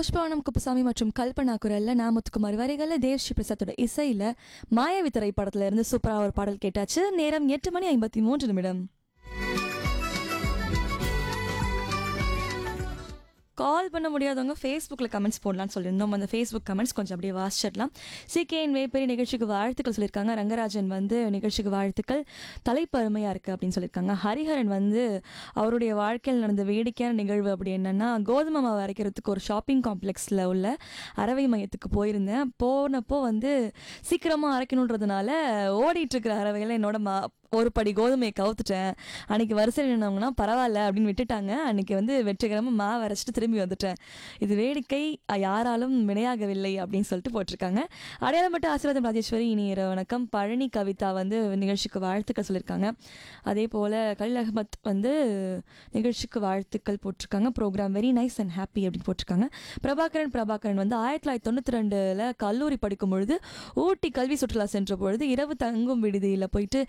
புஷ்பவனம் குப்புசாமி மற்றும் கல்பனா குரல்ல நான் முத்துக்குமார் வரிகள்ல தேவ் ஸ்ரீ பிரசாத்தோட இசையில மாயாவி திரைப்படத்துல இருந்து சூப்பரா ஒரு பாடல் கேட்டாச்சு நேரம் எட்டு மணி ஐம்பத்தி மூன்று நிமிடம் கால் பண்ண முடியாதவங்க ஃபேஸ்புக்கில் கமெண்ட்ஸ் போடலாம்னு சொல்லியிருந்தோம் அந்த ஃபேஸ்புக் கமெண்ட்ஸ் கொஞ்சம் அப்படியே வாசிச்சிடலாம் சிகேஎன் வேப்பெரிய நிகழ்ச்சிக்கு வாழ்த்துக்கள் சொல்லியிருக்காங்க ரங்கராஜன் வந்து நிகழ்ச்சிக்கு வாழ்த்துக்கள் தலைப்பு அருமையாக இருக்குது அப்படின்னு சொல்லியிருக்காங்க ஹரிஹரன் வந்து அவருடைய வாழ்க்கையில் நடந்த வேடிக்கையான நிகழ்வு அப்படி என்னென்னா கோதுமை மாவு அரைக்கிறதுக்கு ஒரு ஷாப்பிங் காம்ப்ளெக்ஸில் உள்ள அறவை மையத்துக்கு போயிருந்தேன் போனப்போ வந்து சீக்கிரமாக அரைக்கணுன்றதுனால ஓடிட்டு இருக்கிற அறவையில் என்னோட மா ஒரு படி கோதுமையை கவுத்துட்டேன் அன்னைக்கு வரிசையில் நின்னவங்கன்னா பரவாயில்ல அப்படின்னு விட்டுட்டாங்க அன்னைக்கு வந்து வெற்றிகரமாக மாவு அரைச்சிட்டு திரும்பி வந்துட்டேன் இது வேடிக்கை அஹ், யாராலும் வினையாகவில்லை அப்படின்னு சொல்லிட்டு போட்டிருக்காங்க அடையாளப்பட்ட ஆசீர்வாதம் ராஜேஸ்வரி இனி இரவு வணக்கம் பழனி கவிதா வந்து நிகழ்ச்சிக்கு வாழ்த்துக்கள் சொல்லியிருக்காங்க அதே போல் கலில் அகமத் வந்து நிகழ்ச்சிக்கு வாழ்த்துக்கள் போட்டிருக்காங்க program very nice and happy அப்படின்னு போட்டிருக்காங்க பிரபாகரன் பிரபாகரன் வந்து ஆயிரத்தி தொள்ளாயிரத்தி தொண்ணூற்றி ரெண்டில் கல்லூரி படிக்கும் பொழுது ஊட்டி கல்வி சுற்றுலா சென்ற பொழுது இரவு தங்கும் விடுதியில் போயிட்டு